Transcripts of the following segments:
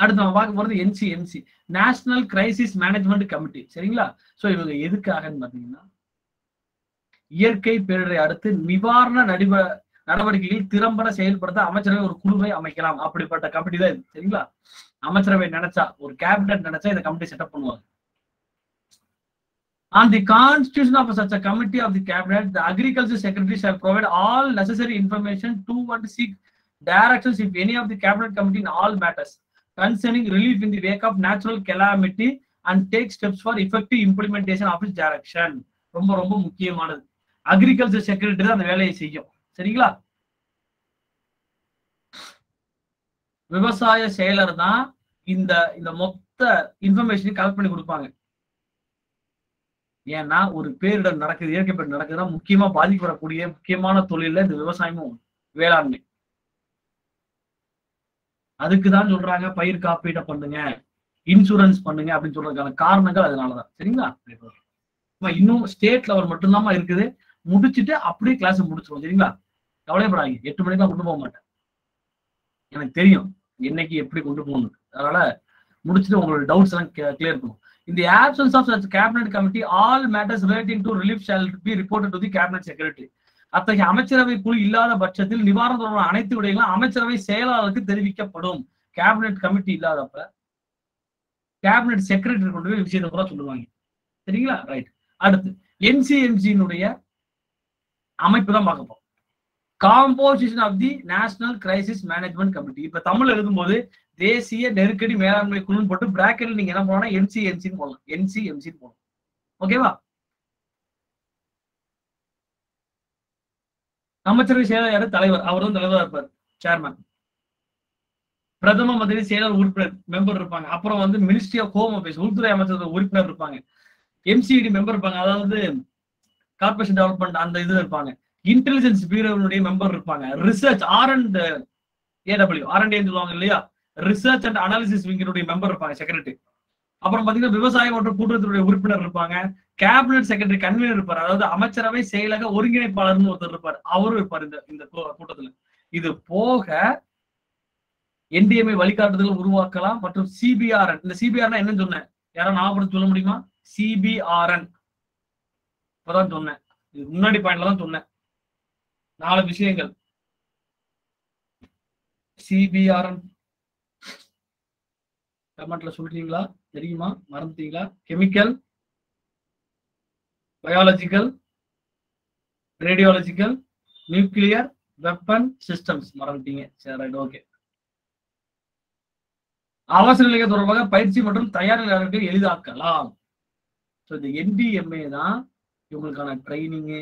அடுத்து நம்ம பார்க்க போறது NCMC national crisis management committee சரிங்களா சோ இவங்க எதுக்காகன்னு பாத்தீங்கன்னா இயற்கை பேரிடரை அடுத்து நிவாரண நடிவ நடவடிக்கைகள் திறம்பட செயல்படுத்த அமைச்சரவை ஒரு குழுவை அமைக்கலாம் அப்படிப்பட்ட கமிட்டி தான் இது சரிங்களா அமைச்சரவை நினைச்சா ஒரு கேபினட் நினைச்சா இந்த கமிட்டி செட்டப் பண்ணுவாங்க On the constitution of such a committee of the cabinet, the agriculture secretary shall provide all necessary information to and seek directions if any of the cabinet committee in all matters concerning relief in the wake of natural calamity and take steps for effective implementation of its direction. ரொம்ப ரொம்ப முக்கியமானது agriculture secretary தான் அந்த வேலையை செய்யும் சரிங்களா விவசாய செயலர் தான் இந்த இந்த மொத்த இன்ஃபர்மேஷனையும் கலெக்ட் பண்ணி கொடுப்பாங்க ஏன்னா ஒரு பேரிடர் நடக்குது இயற்கை பேரிடர் நடக்குதுன்னா முக்கியமா பாதிக்கப்படக்கூடிய முக்கியமான தொழில்ல இந்த விவசாயமும் ஒண்ணு. வேளாண்மை அதுக்கு தான் சொல்றாங்க பயிர் காப்பீட்டை பண்ணுங்க இன்சூரன்ஸ் பண்ணுங்க அப்படின்னு சொல்றதுக்கான காரணங்கள் அதனாலதான் சரிங்களா ஆமா, இன்னும் ஸ்டேட் லெவல் மட்டும்தான் இருக்குது முடிச்சுட்டு அப்படியே கிளாஸ் முடிச்சிருவோம் சரிங்களா கவலைப்படாதீங்க எட்டு மணிக்கு கொண்டு போக மாட்டேன் எனக்கு தெரியும் என்னைக்கு எப்படி கொண்டு போகணும் அதனால முடிச்சுட்டு உங்களோட டவுட்ஸ் எல்லாம் கிளியர் பண்ணும் In the absence of such cabinet committee, all matters relating to relief shall be reported to the cabinet secretary. அத்தகைய அமைச்சரவை குழு இல்லாத பட்சத்தில் நிவாரண தொடர்பான அனைத்து விடயங்களும் அமைச்சரவை செயலாளருக்கு தெரிவிக்கப்படும் கேபினெட் கமிட்டி இல்லாதப்ப கேபினெட் செக்ரட்டரி கொண்டு போய் விஷயத்தை பூரா சொல்லுவாங்க சரிங்களா ரைட் அடுத்து என்சிஎம்சியினுடைய அமைப்பு தான் பார்க்க போறோம் composition of the national crisis management committee இப்ப தமிழ் எழுதும்போது தேசிய நெருக்கடி மேலாண்மை குழுன்னு போட்டு பிராக்கெட்ல நீங்க என்ன பண்ணலாம் என்சிஎம்சின்னு போடலாம் என்சிஎம்சின்னு போடலாம் ஓகேவா அமைச்சரவை செயலர் யாரு தலைவர் அவர் தான் தலைவரா இருப்பார் சேர்மேன் பிரதம மந்திரி செயலர் உறுப்பினர் மெம்பர் இருப்பாங்க அப்புறம் வந்து மினிஸ்ட்ரி ஆஃப் ஹோம் அஃபேர்ஸ் உள்துறை அமைச்சர் உறுப்பினர் இருப்பாங்க எம்சிடி மெம்பர் இருப்பாங்க அதாவது கார்பரேஷன் டெவலப்மெண்ட் அந்த இது இருப்பாங்க இன்டெலிஜென்ஸ் பியூரோனுடைய மெம்பர் இருப்பாங்க research R and AW R and சொல்லுவாங்க இல்லையா ரிசர்ச் அண்ட் அனாலிசிஸ் விங்கினுடைய மெம்பர் இருப்பாங்க செக்ரட்டரி அப்புறம் பாத்தீங்கன்னா விவசாயம் மற்றும் கூட்டுறவுத்துறை உறுப்பினர் இருப்பாங்க கேபினட் செக்ரட்டரி கன்வீனர் இருப்பார் அதாவது அமைச்சரவை செயலக ஒருங்கிணைப்பாளர்னு ஒருத்தர் இருப்பார் அவரும் இருப்பார் இந்த இந்த கூ- கூட்டத்துல இது போக என்டிஎம்ஐ வழிகாட்டுதல் உருவாக்கலாம் மற்றும் சிபிஆர்என் இந்த சிபிஆர்னா என்னன்னு சொன்னேன் யாரும் ஞாபகம் சொல்ல முடியுமா சிபிஆர்என் இப்பதான் சொன்னேன் இது முன்னாடி பாயிண்ட்ல தான் சொன்னேன் நாலு விஷயங்கள் சிபிஆர்என் கமெண்ட்ல சொல்றீங்களா தெரியுமா மறந்துட்டீங்களா chemical biological radiological nuclear weapon systems மறந்துட்டீங்க சரி ரைட் ஓகே அவசர நிலைய தொடர்பாக பயிற்சி மற்றும் தயார் நிலையாளர்களுக்கு எளிதாக்கலாம் ஸோ இந்த என்டிஎம்ஏ தான் இவங்களுக்கான ட்ரைனிங்கு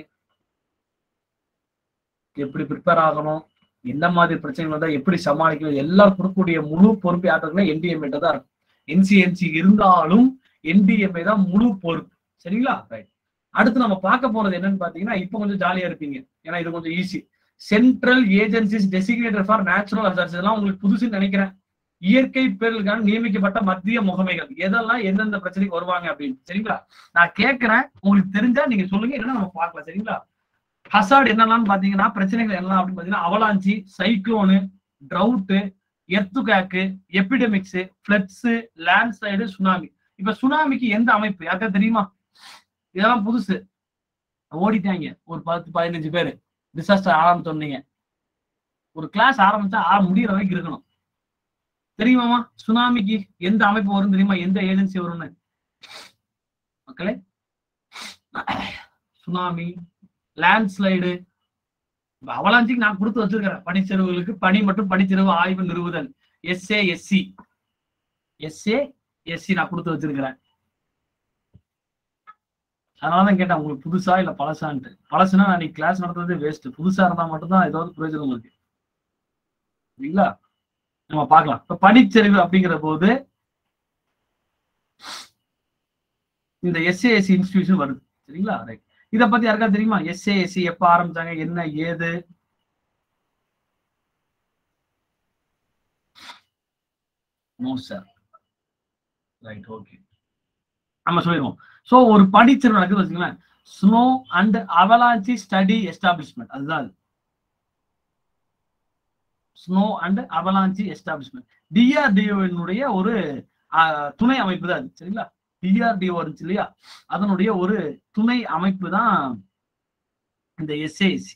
எப்படி ப்ரிப்பேர் ஆகணும் என்ன மாதிரி பிரச்சனைகள் வந்தா எப்படி சமாளிக்கணும் எல்லாம் கொடுக்கக்கூடிய முழு பொறுப்பு யார்ட்டுனா என்டிஎம்ஏ தான் இருக்கும் என்சிஎன்சி இருந்தாலும் என்டிஎம்ஏ தான் முழு பொறுப்பு சரிங்களா ரைட் அடுத்து நம்ம பார்க்க போறது என்னன்னு பாத்தீங்கன்னா இப்போ கொஞ்சம் ஜாலியா இருப்பீங்க ஏன்னா இது கொஞ்சம் easy central agencies designator for natural hazards இதெல்லாம் உங்களுக்கு புதுசுன்னு நினைக்கிறேன் இயற்கை பேர்களுக்கான நியமிக்கப்பட்ட மத்திய முகமைகள் எதெல்லாம் எந்தெந்த பிரச்சனைக்கு வருவாங்க அப்படின்னு சரிங்களா நான் கேட்கிறேன் உங்களுக்கு தெரிஞ்சா நீங்க சொல்லுங்க இல்லைன்னா நம்ம பார்க்கலாம் சரிங்களா ஹசார்ட் என்னெல்லாம் பாத்தீங்கன்னா பிரச்சனைகள் என்னலாம் அப்படின்னு பாத்தீங்கன்னா avalanche cyclone drought earthquake epidemics floods landslide tsunami இப்ப சுனாமிக்கு எந்த அமைப்பு யாருக்கா தெரியுமா இதெல்லாம் புதுசு ஓடிட்டாங்க ஒரு பத்து பதினஞ்சு பேர் டிசாஸ்டர் ஆரம்பிச்சோன்னீங்க ஒரு கிளாஸ் ஆரம்பிச்சா ஆ முடியிற வரைக்கும் இருக்கணும் தெரியுமாமா சுனாமிக்கு எந்த அமைப்பு வரும் தெரியுமா எந்த ஏஜென்சி வரும்னு மக்களே சுனாமி லேண்ட்ஸ்லைடு அவலாஞ்சிக்கு நான் கொடுத்து வச்சிருக்கிறேன் பனிச்செருவுகளுக்கு பனி மற்றும் பனிச்செருவு ஆய்வு நிறுவுதல் எஸ்ஏ எஸ்சி எஸ்ஏ எஸ்சி நான் கொடுத்து வச்சிருக்கிறேன் அதனாலதான் கேட்டேன் உங்களுக்கு புதுசா இல்ல பழசான்ட்டு பழசுனா நான் நீ கிளாஸ் நடத்துறது வேஸ்ட் புதுசா இருந்தா மட்டும்தான் ஏதாவது பிரயோஜனம் இருக்கு சரிங்களா நம்ம பார்க்கலாம் இப்ப பனிச்சரிவு அப்படிங்கிற போது இந்த எஸ்ஏஎஸ்சி இன்ஸ்டிடியூஷன் வருது சரிங்களா ரைட் இத பத்தி யாருக்கா தெரியுமா எஸ்ஏஎஸ்சி எப்ப ஆரம்பிச்சாங்க என்ன ஏது நோ சார் ரைட் ஓகே நம்ம சொல்லிடுவோம் சோ ஒரு பனிச்சரிவு நடக்குது வச்சுங்களேன் snow and avalanche study establishment அதுதான் அது ஸ்னோ அண்ட் அவலாஞ்சி எஸ்டாப்ளிஷ்மெண்ட் டிஆர்டிஓனுடைய ஒரு ஆஹ், துணை அமைப்பு தான் அது சரிங்களா டிஆர்டிஓ இருந்துச்சு இல்லையா அதனுடைய ஒரு துணை அமைப்பு தான் இந்த எஸ்ஏசி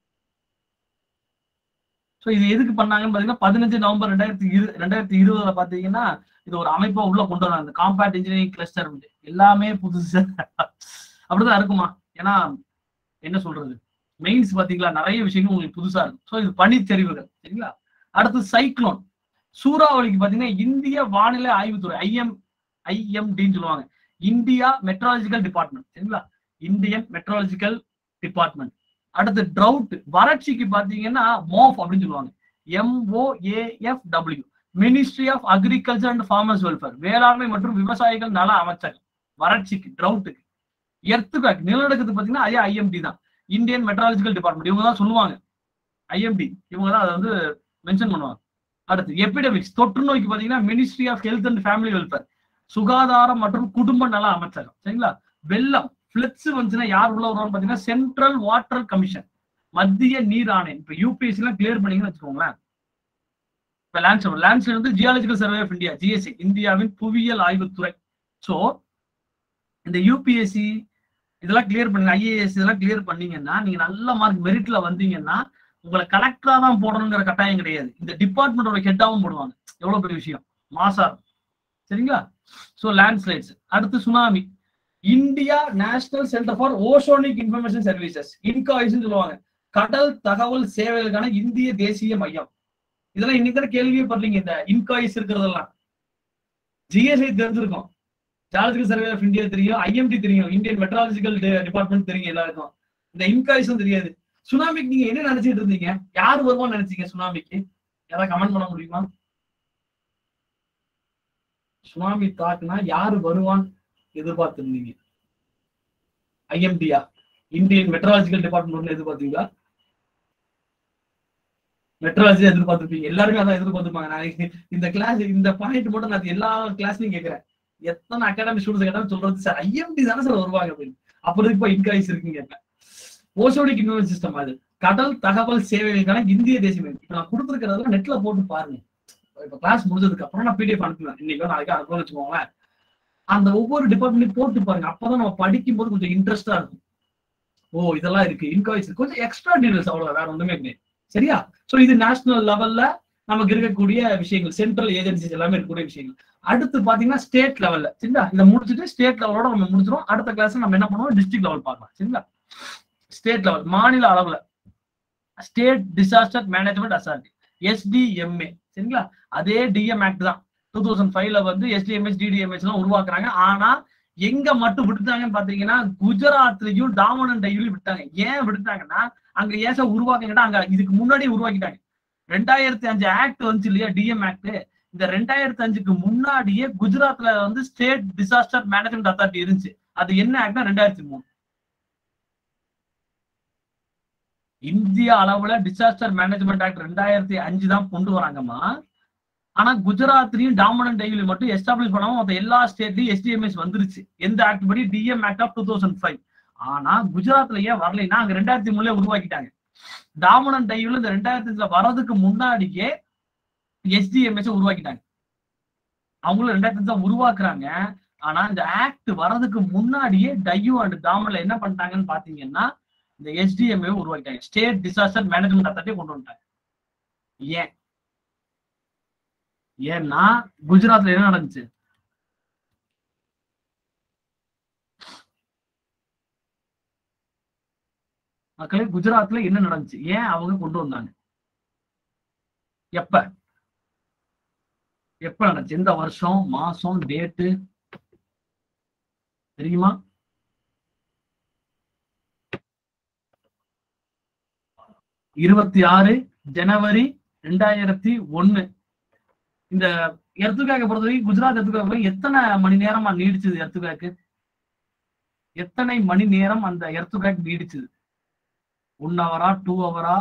ஸோ இது எதுக்கு பண்ணாங்கன்னு பாத்தீங்கன்னா பதினஞ்சு நவம்பர் ரெண்டாயிரத்தி இரு ரெண்டாயிரத்தி இருபதுல பாத்தீங்கன்னா இது ஒரு அமைப்பா உள்ள கொண்டு வராங்க இந்த காம்பேக்ட் இன்ஜினியரிங் கிளஸ்டர் எல்லாமே புதுசு அப்படிதான் இருக்குமா ஏன்னா என்ன சொல்றது மெயின்ஸ் பாத்தீங்களா நிறைய விஷயங்கள் உங்களுக்கு புதுசா இருக்கும் ஸோ இது பனிச்சரிவுகள் சரிங்களா அடுத்து சைக்ளோன் சூறாவளிக்கு பாத்தீங்கன்னா இந்திய வானிலை ஆய்வுத்துறை ஐஎம் ஐஎம்டின்னு சொல்லுவாங்க இந்தியா மெட்ராலஜிக்கல் டிபார்ட்மெண்ட் சரிங்களா இந்தியன் மெட்ராலஜிக்கல் டிபார்ட்மெண்ட் அடுத்து ட்ரவுட் வறட்சிக்கு பாத்தீங்கன்னா மோஃப் அப்படின்னு சொல்லுவாங்க MOAF W ministry of agriculture and farmers welfare வேளாண்மை மற்றும் விவசாயிகள் நல அமைச்சகம் வறட்சிக்கு ட்ரவுட்டுக்கு எர்த்துபேக் நிலநடுக்கத்துக்கு பாத்தீங்கன்னா ஐயா ஐஎம்டி தான் இந்தியன் மெட்ராலஜிக்கல் டிபார்ட்மெண்ட் இவங்க தான் சொல்லுவாங்க ஐஎம்டி இவங்க தான் அதை வந்து மென்ஷன் பண்ணுவாங்க அடுத்து எபிடமிக்ஸ் தொற்று நோய்க்கு பாத்தீங்கன்னா ministry of health and family welfare சுகாதாரம் மற்றும் குடும்ப நல அமைச்சகம் சரிங்களா வெள்ளம் பிளட்ஸ் வந்துச்சுன்னா யார் உள்ள வருவாங்க பாத்தீங்கன்னா சென்ட்ரல் வாட்டர் கமிஷன் மத்திய நீர் ஆணையம் இப்ப யூபிஎஸ்சி எல்லாம் கிளியர் பண்ணீங்கன்னு வச்சுக்கோங்களேன் இப்ப லேண்ட்ஸ் லேண்ட்ஸ் வந்து geological survey of India GSC இந்தியாவின் புவியியல் ஆய்வுத்துறை சோ இந்த யூபிஎஸ்சி இதெல்லாம் கிளியர் பண்ணி ஐஏஎஸ் இதெல்லாம் கிளியர் பண்ணீங்கன்னா நீங்க நல்ல மார்க் மெரிட்ல வந்தீங்கன்னா உங்களை கலெக்டரா தான் போடணுங்கிற கட்டாயம் கிடையாது இந்த டிபார்ட்மெண்டோட ஹெட்டாவும் போடுவாங்க எவ்வளவு பெரிய விஷயம் மாசா இருக்கும். சரிங்களா சோ லேண்ட்ஸ்லைட்ஸ் அடுத்து tsunami India national centre for oceanic information services INCOIS சொல்லுவாங்க கடல் தகவல் சேவைகளுக்கான இந்திய தேசிய மையம் இதெல்லாம் இன்னைக்கு தானே கேள்வியே பண்றீங்க இந்த இன்காய்ஸ் இருக்கிறதெல்லாம் ஜிஎஸ்ஐ தெரிஞ்சிருக்கும் ஜியாலஜிக்கல் சர்வே ஆஃப் இந்தியா தெரியும் ஐஎம்டி தெரியும் இந்தியன் மெட்ராலஜிக்கல் டிபார்ட்மெண்ட் தெரியும் எல்லாருக்கும் இந்த இன்காய்ஸும் தெரியாது சுனாமிக்கு நீங்க என்ன நினைச்சிட்டு இருந்தீங்க யார் வருவான்னு நினைச்சீங்க சுனாமிக்கு யாராவது கமெண்ட் பண்ண முடியுமா சுனாமி தாக்குனா யாரு வருவான் எதிர்பார்த்திருந்தீங்க ஐஎம்டியா இந்தியன் மெட்ராலஜிக்கல் டிபார்ட்மெண்ட் எதிர்பார்த்தீங்களா மெட்ராலஜி எதிர்பார்த்திருப்பீங்க எல்லாருமே அதான் எதிர்பார்த்திருப்பாங்க நான் இந்த கிளாஸ் இந்த பாயிண்ட் மட்டும் நான் எல்லா கிளாஸ்லயும் கேட்கிறேன் எத்தனை அகாடமி ஸ்டூடெண்ட்ஸ் கேட்டாலும் சொல்றது சார் ஐஎம்டி தானே சார் வருவாங்க அப்படின்னு அப்புறம் இப்போ இன்காய்ஸ் இருக்குங்க ஓசோடிக் இன்ஃபர்மேஷன் சிஸ்டம் அது கடல் தகவல் சேவைகளுக்கான இந்திய தேசிய மையம் இப்ப நான் கொடுத்துருக்கிறதெல்லாம் நெட்ல போட்டு பாருங்க இப்ப கிளாஸ் முடிஞ்சதுக்கு அப்புறம் நான் பிடிஎஃப் அனுப்புவேன் இன்னைக்கோ நாளைக்கு அனுப்புவேன் வச்சுக்கோங்களேன் அந்த ஒவ்வொரு டிபார்ட்மெண்ட் போட்டு பாருங்க அப்பதான் நம்ம படிக்கும் போது கொஞ்சம் இன்ட்ரெஸ்டா இருக்கும் ஓ இதெல்லாம் இருக்கு இன்காய்ஸ் கொஞ்சம் எக்ஸ்ட்ரா டீடைல்ஸ் அவ்வளவு வேற ஒண்ணுமே கிடையாது சரியா சோ இது நேஷனல் லெவல்ல நமக்கு இருக்கக்கூடிய விஷயங்கள் சென்ட்ரல் ஏஜென்சிஸ் எல்லாமே இருக்கக்கூடிய விஷயங்கள் அடுத்து பாத்தீங்கன்னா ஸ்டேட் லெவல்ல சரிங்களா இதை முடிச்சுட்டு ஸ்டேட் லெவலோட நம்ம முடிச்சிடும் அடுத்த கிளாஸ் நம்ம என்ன பண்ணுவோம் டிஸ்ட்ரிக்ட் லெவல் பார்க்கலாம் சரிங்களா ஸ்டேட் லெவல் மாநில அளவுல state disaster management authority SDMA சரிங்களா அதே டிஎம் ஆக்ட் தான் டூ தௌசண்ட் ஃபைவ்ல வந்து எஸ்டிஎம்எஸ் டிடிஎம்எஸ் எல்லாம் உருவாக்குறாங்க ஆனா எங்க மட்டும் விட்டுட்டாங்கன்னு பாத்தீங்கன்னா குஜராத்லயும் டாமன் அண்ட் டைவ்லயும் விட்டாங்க ஏன் விட்டுட்டாங்கன்னா அங்க ஏன் சார் உருவாக்குங்கன்னா அங்க இதுக்கு முன்னாடியே உருவாக்கிட்டாங்க ரெண்டாயிரத்தி அஞ்சு ஆக்ட் வந்துச்சு இல்லையா டிஎம் ஆக்ட் இந்த ரெண்டாயிரத்தி அஞ்சுக்கு முன்னாடியே குஜராத்ல வந்து ஸ்டேட் டிசாஸ்டர் மேனேஜ்மெண்ட் அத்தாரிட்டி இருந்துச்சு அது என்ன ஆக்ட்னா ரெண்டாயிரத்தி மூணு இந்திய அளவுல டிசாஸ்டர் மேனேஜ்மெண்ட் ஆக்ட் ரெண்டாயிரத்தி அஞ்சு தான் கொண்டு வராங்கம்மா ஆனா குஜராத்லயும் டாமன் டைவில மட்டும் எஸ்டாப்ளிஷ் பண்ணாம மொத்த எல்லா ஸ்டேட்லயும் எஸ்டிஎம்எஸ் வந்துருச்சு எந்த ஆக்ட் படி DM act of two thousand five ஆனா குஜராத்ல ஏன் வரலைன்னா அங்க ரெண்டாயிரத்தி மூணுல உருவாக்கிட்டாங்க டாமன் டைவ்ல இந்த ரெண்டாயிரத்தி அஞ்சுல வர்றதுக்கு முன்னாடியே எஸ்டிஎம்எஸ் உருவாக்கிட்டாங்க அவங்களும் ரெண்டாயிரத்தி அஞ்சு தான் உருவாக்குறாங்க ஆனா இந்த ஆக்ட் வர்றதுக்கு முன்னாடியே டையூ அண்ட் டாமன்ல என்ன பண்ணிட்டாங்கன்னு பாத்தீங்கன்னா இந்த எஸ்டிஎம்ஏ உருவாக்கிட்டாங்க ஸ்டேட் டிசாஸ்டர் மேனேஜ்மெண்ட் அத்தாரிட்டி கொண்டு வந்துட்டாங்க ஏன் ஏன்னா குஜராத்ல என்ன நடந்துச்சு மக்களே குஜராத்ல என்ன நடந்துச்சு ஏன் அவங்க கொண்டு வந்தாங்க எப்ப எப்ப நடந்துச்சு எந்த வருஷம் மாசம் டேட்டு தெரியுமா இருபத்தி ஆறு ஜனவரி ரெண்டாயிரத்தி ஒண்ணு இந்த எர்த்துக்காக்க பொறுத்தவரைக்கும் குஜராத் எர்த்துக்காக எத்தனை மணி நேரமா நீடிச்சது எர்த்துக்காக்கு எத்தனை மணி நேரம் அந்த எர்த்துக்காக் நீடிச்சது ஒன் ஹவரா டூ ஹவரா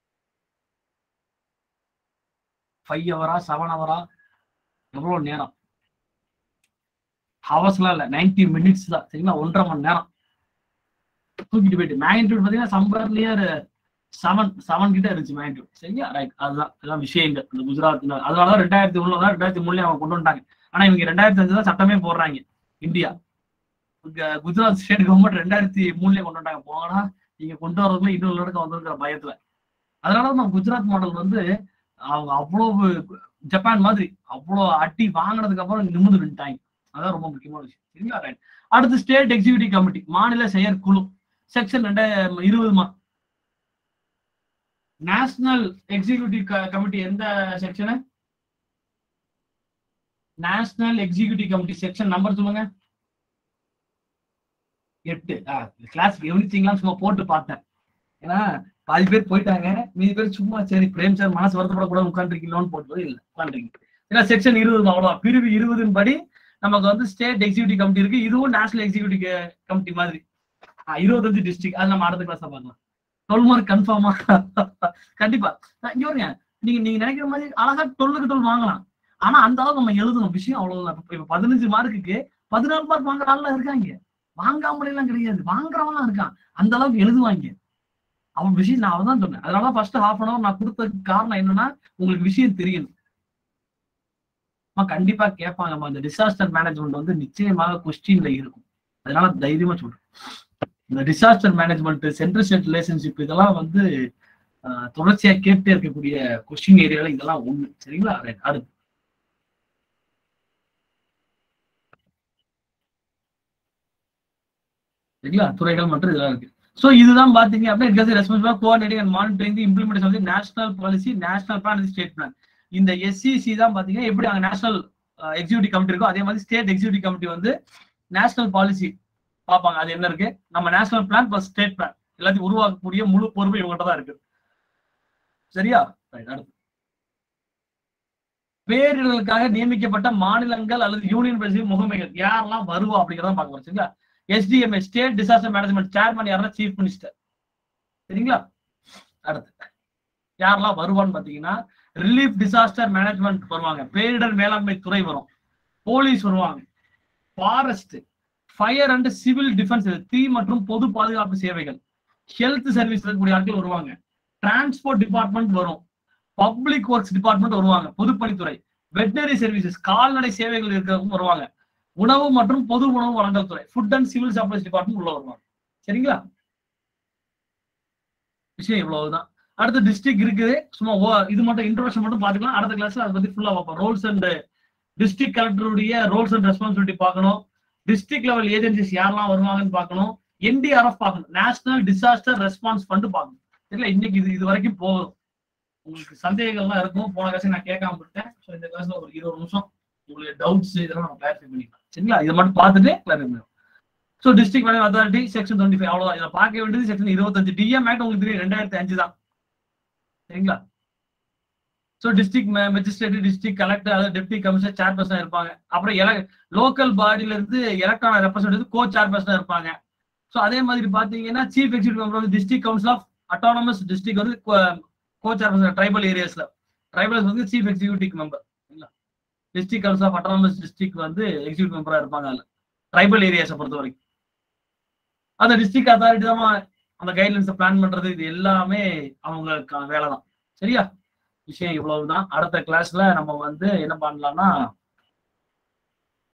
ஃபைவ் ஹவரா செவன் ஹவரா எவ்வளவு நேரம் ஹவர்ஸ்லாம் இல்ல நைன்டி மினிட்ஸ் தான் சரிங்களா ஒன்றரை மணி நேரம் தூக்கிட்டு போயிட்டு மேக்னிடியூட் பாத்தீங்கன்னா சம்பர் நியர் செவன் செவன் கிட்ட இருந்துச்சு மேக்னிடியூட் சரியா ரைட் அதுதான் அதுதான் விஷயங்கள் இந்த குஜராத் அதனாலதான் ரெண்டாயிரத்தி ஒண்ணுல தான் ரெண்டாயிரத்தி மூணுல அவங்க கொண்டு வந்துட்டாங்க ஆனா இவங்க ரெண்டாயிரத்தி அஞ்சு தான் சட்டமே போடுறாங்க இந்தியா இங்க குஜராத் ஸ்டேட் கவர்மெண்ட் ரெண்டாயிரத்தி மூணுலயே கொண்டு வந்துட்டாங்க போனா நீங்க கொண்டு வரதுக்குள்ள இன்னொரு இடத்துக்கு வந்திருக்கிற பயத்துல அதனால நம்ம குஜராத் மாடல் வந்து அவங்க அவ்வளவு ஜப்பான் மாதிரி அவ்வளவு அட்டி வாங்கினதுக்கு அப்புறம் நிமிர்ந்து நின்ட்டாங்க அதான் ரொம்ப முக்கியமான விஷயம் சரிங்களா ரைட் அடுத்து ஸ்டேட் எக்ஸிகியூட்டிவ் கமிட்டி மாநில செயற்குழு செக்ஷன் ரெண்டாயிரம் இருபதுமா நேஷனல் எக்ஸிகியூட்டிவ் கமிட்டி எந்த section national executive committee section number சொல்லுங்க எட்டு கிளாஸ் கவனிச்சிங்களாம் சும்மா போட்டு பார்த்தேன் ஏன்னா பாதி பேர் போயிட்டாங்க மீதி பேர் சும்மா சரி பிரேம் சார் மனசு வருத்தப்படக்கூடாது உட்காந்துருக்கீங்களோன்னு போட்டு இல்ல உட்காந்துருக்கீங்க ஏன்னா செக்ஷன் இருபது அவ்வளவுதான் பிரிவு இருபதுன்னு படி நமக்கு வந்து ஸ்டேட் எக்ஸிகியூட்டிவ் கமிட்டி இருக்கு இதுவும் நேஷனல் எக்ஸிகியூட்டிவ் கமிட்டி மாதிரி ஆஹ் இருபத்தஞ்சு டிஸ்ட்ரிக்ட் அது நம்ம அடுத்த கிளாஸ் பார்க்கலாம் டுவெல் மார்க் கன்ஃபார்மா கண்டிப்பா நான் இங்க வருங்க நீங்க நீங்க நினைக்கிற மாதிரி அழகா டுவெல்லுக்கு டுவெல் வாங்கலாம் ஆனா அந்த அளவுக்கு நம்ம எழுதணும் விஷயம் அவ்வளவுதான் இப்ப இப்ப பதினஞ்சு மார்க்குக்கு பதினாலு மார்க் வாங்குற ஆள்லாம் இருக்காங்க வாங்காமலே எல்லாம் கிடையாது வாங்குறவன்லாம் இருக்கான் அந்த அளவுக்கு எழுதுவாங்க அவன் விஷயம் நான் அவதான் சொன்னேன் அதனால ஃபர்ஸ்ட் ஹாஃப் அன் அவர் நான் கொடுத்ததுக்கு காரணம் என்னன்னா உங்களுக்கு விஷயம் தெரியணும் அம்மா கண்டிப்பா கேட்பாங்கம்மா இந்த டிசாஸ்டர் மேனேஜ்மெண்ட் வந்து நிச்சயமாக கொஸ்டின்ல இருக்கும் அதனால தைரியமா சொல்றேன் இந்த disaster management central state relationship இதெல்லாம் வந்து ஆஹ், தொடர்ச்சியா கேட்டே இருக்கக்கூடிய கொஸ்டின் ஏரியால இதெல்லாம் ஒண்ணு சரிங்களா Right. அடுத்து சரிங்களா துறைகள் மற்றும் இதெல்லாம் இருக்கு சோ இதுதான் பாத்தீங்க அப்படின்னா it responsible coordinating and monitoring the implementation of national policy national plan state plan இந்த எஸ்சிசி தான் பாத்தீங்கன்னா எப்படி அங்க நேஷனல் எக்ஸிக்யூட்டிவ் கமிட்டி இருக்கோ அதே மாதிரி ஸ்டேட் எக்ஸிக்யூட்டிவ் கமிட்டி வந்து நேஷனல் பாலிசி பார்ப்பாங்க அது என்ன இருக்கு நம்ம national plan plus state plan எல்லாத்தையும் உருவாக்கக்கூடிய முழு பொறுப்பு இவங்ககிட்ட தான் இருக்கு சரியா Right, அடுத்து பேரிடர்களுக்காக நியமிக்கப்பட்ட மாநிலங்கள் அல்லது யூனியன் பிரதேச முகமைகள் யாரெல்லாம் வருவா அப்படிங்கறத பார்க்க போறோம் சரிங்களா SDMA state disaster management chairman யாருன்னா சீஃப் மினிஸ்டர் சரிங்களா அடுத்து யாரெல்லாம் வருவான்னு பாத்தீங்கன்னா ரிலீஃப் டிசாஸ்டர் மேனேஜ்மெண்ட் வருவாங்க பேரிடர் மேலாண்மை துறை வரும் போலீஸ் வருவாங்க forest fire and civil defence தீ மற்றும் பொது பாதுகாப்பு சேவைகள் ஹெல்த் சர்வீஸ் இருக்கக்கூடிய ஆட்கள் வருவாங்க டிரான்ஸ்போர்ட் டிபார்ட்மெண்ட் வரும் பப்ளிக் ஒர்க்ஸ் டிபார்ட்மெண்ட் வருவாங்க பொதுப்பணித்துறை வெட்டினரி சர்வீசஸ் கால்நடை சேவைகள் இருக்கிறவங்க வருவாங்க உணவு மற்றும் பொது உணவு வழங்கல் துறை food and civil supplies department உள்ள வருவாங்க சரிங்களா விஷயம் இவ்வளவுதான் அடுத்த டிஸ்ட்ரிக்ட் இருக்குது சும்மா ஓ- இது மட்டும் இன்ட்ரோடக்ஷன் மட்டும் பாத்துக்கலாம் அடுத்த கிளாஸ்ல அதை பத்தி ஃபுல்லா பார்ப்போம் ரோல்ஸ் அண்ட் டிஸ்ட்ரிக்ட் கலெக்டருடைய ரோல்ஸ் அண்ட் ரெஸ்பான்சிபிலிட்டி பார்க்கணும் டிஸ்ட்ரிக்ட் லெவல் ஏஜென்சிஸ் யாரெல்லாம் வருவாங்கன்னு பார்க்கணும் என்டிஆர்எஃப் பார்க்கணும் நேஷனல் டிசாஸ்டர் ரெஸ்பான்ஸ் ஃபண்ட் பார்க்கணும் தெரியல இன்னைக்கு இது இது வரைக்கும் போதும் உங்களுக்கு சந்தேகங்கள்லாம் இருக்கும் போன கிளாஸ் நான் கேட்காம விட்டேன் ஸோ இந்த கிளாஸ்ல ஒரு இருபது நிமிஷம் உங்களுக்கு டவுட்ஸ் இதெல்லாம் நம்ம கிளாரிஃபை பண்ணிக்கலாம் சரிங்களா இதை மட்டும் பார்த்துட்டு கிளாரிஃபை பண்ணுவோம் so district manage authority section twenty five அவ்வளோதான் இதில் பார்க்க வேண்டியது செக்ஷன் இருபத்தஞ்சு டிஎம் ஆக்ட் உங்களுக்கு தெரியும் ரெண்டாயிரத்தி அஞ்சு தான் சரிங்களா so district magistrate district collector அதாவது டெப்டி கமிஷனர் சேர்பர்சன் இருப்பாங்க அப்புறம் எல லோக்கல் பாடியில இருந்து எலக்ட்ரான ரெப்ரஸன்டேட்டிவ் கோ சேர்பர்சன் இருப்பாங்க ஸோ அதே மாதிரி பாத்தீங்கன்னா சீஃப் எக்ஸிகூட்டிவ் மெம்பர் வந்து district council of autonomous district வந்து கோ சேர்பர்சன் ட்ரைபல் ஏரியாஸ்ல ட்ரைபல்ஸ் வந்து சீஃப் எக்ஸிகூட்டிவ் மெம்பர் சரிங்களா district council of autonomous district வந்து எக்ஸிகூட்டிவ் மெம்பரா இருப்பாங்க அதுல ட்ரைபல் ஏரியாஸை பொறுத்த வரைக்கும் அந்த டிஸ்ட்ரிக்ட் அத்தாரிட்டி தான் அந்த கைட்லைன்ஸை பிளான் பண்றது இது எல்லாமே அவங்களுக்கான வேலை தான் சரியா விஷயம் இவ்வளவுதான் அடுத்த கிளாஸ்ல நம்ம வந்து என்ன பண்ணலாம்னா